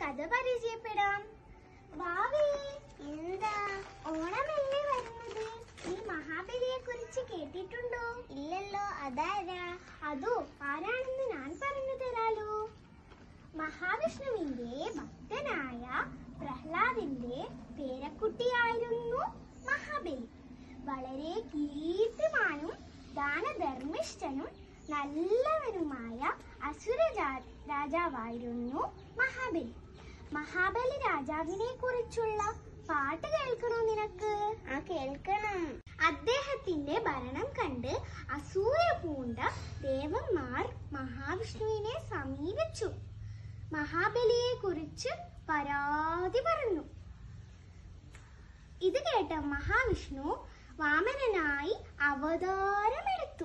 കഥ പരിചയപ്പെടാം വാവേ എന്താ ഓണമല്ലേ വരുന്നത് നീ മഹാബലിയെ കുറിച്ച് കേട്ടിട്ടുണ്ടോ ഇല്ലല്ലോ അതാരാ അതോ ആരാണെന്ന് ഞാൻ പറഞ്ഞു തരാലോ മഹാവിഷ്ണുവിന്റെ ഭക്തനായ പ്രഹ്ലാദിന്റെ പേരക്കുട്ടിയായിരുന്നു മഹാബലി വളരെ കീർത്തിമാനും ദാനധർമ്മിഷ്ഠനും നല്ലവനുമായ അസുര രാ- രാജാവായിരുന്നു മഹാബലി മഹാബലി രാജാവിനെ കുറിച്ചുള്ള പാട്ട് കേൾക്കണോ നിനക്ക് ആ കേൾക്കണം അദ്ദേഹത്തിന്റെ ഭരണം കണ്ട് അസൂയ പൂണ്ട ദേവന്മാർ മഹാവിഷ്ണുവിനെ സമീപിച്ചു മഹാബലിയെ കുറിച്ച് പരാതി പറഞ്ഞു ഇത് കേട്ട മഹാവിഷ്ണു വാമനനായി അവതാരമെടുത്തു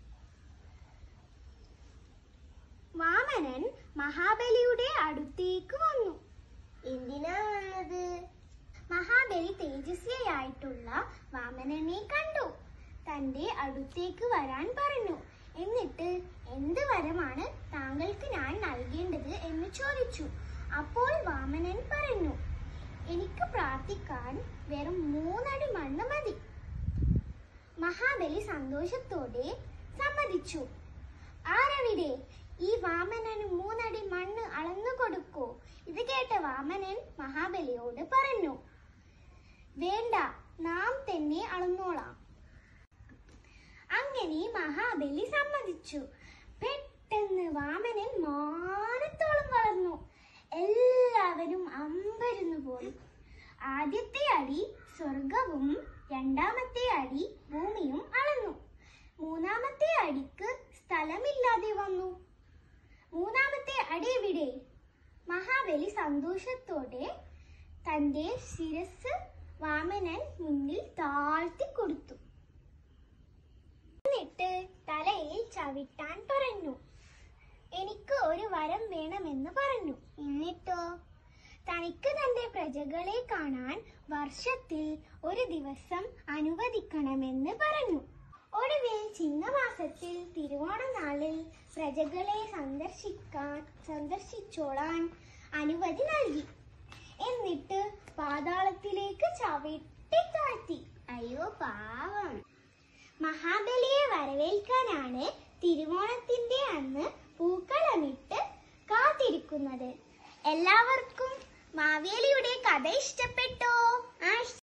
വാമനൻ മഹാബലിയുടെ അടുത്തേക്ക് വന്നു എന്തിനാ വന്നത് മഹാബലി തേജസ്വിയായിട്ടുള്ള വാമനനെ കണ്ടു തന്റെ അടുത്തേക്ക് വരാൻ പറഞ്ഞു എന്നിട്ട് എന്ത് വരമാണ് താങ്കൾക്ക് ഞാൻ നൽകേണ്ടത് എന്ന് ചോദിച്ചു അപ്പോൾ വാമനൻ പറഞ്ഞു എനിക്ക് പ്രാർത്ഥിക്കാൻ വെറും മൂന്നടി മണ്ണ് മതി മഹാബലി സന്തോഷത്തോടെ സമ്മതിച്ചു ആരവിടെ ഈ വാമനന് മൂന്നടി മണ്ണ് അളന്നു കൊടുക്കൂ ഇത് കേട്ട വാമനൻ മഹാബലിയോട് പറഞ്ഞു വേണ്ട നാം തന്നെ അളന്നോളാം അങ്ങനെ മഹാബലി സമ്മതിച്ചു പെട്ടെന്ന് വാമനൻ മാനത്തോളം വളർന്നു എല്ലാവരും അമ്പരന്നു പോയി ആദ്യത്തെ അടി സ്വർഗവും രണ്ടാമത്തെ അടി ഭൂമിയും അളന്നു മൂന്നാമത്തെ അടിക്ക് സ്ഥലമില്ലാതെ വന്നു മൂന്നാമത്തെ അടി എവിടെ മഹാബലി സന്തോഷത്തോടെ തന്റെ ശിരസ് വാമനൻ മുന്നിൽ താഴ്ത്തി കൊടുത്തു എന്നിട്ട് തലയിൽ ചവിട്ടാൻ പറഞ്ഞു എനിക്ക് ഒരു വരം വേണമെന്ന് പറഞ്ഞു എന്നിട്ടോ തനിക്ക് തന്റെ പ്രജകളെ കാണാൻ വർഷത്തിൽ ഒരു ദിവസം അനുവദിക്കണമെന്ന് പറഞ്ഞു ഒടുവിൽ ചിങ്ങമാസത്തിൽ തിരുവോണ നാളിൽ പ്രജകളെ സന്ദർശിക്കാൻ സന്ദർശിച്ചോളാൻ അനുമതി നൽകി എന്നിട്ട് പാതാളത്തിലേക്ക് ചവിട്ടി താഴ്ത്തി അയ്യോ പാവം മഹാബലിയെ വരവേൽക്കാനാണ് തിരുവോണത്തിന്റെ അന്ന് പൂക്കളമിട്ട് കാത്തിരിക്കുന്നത് എല്ലാവർക്കും മാവേലിയുടെ കഥ ഇഷ്ടപ്പെട്ടോ ആ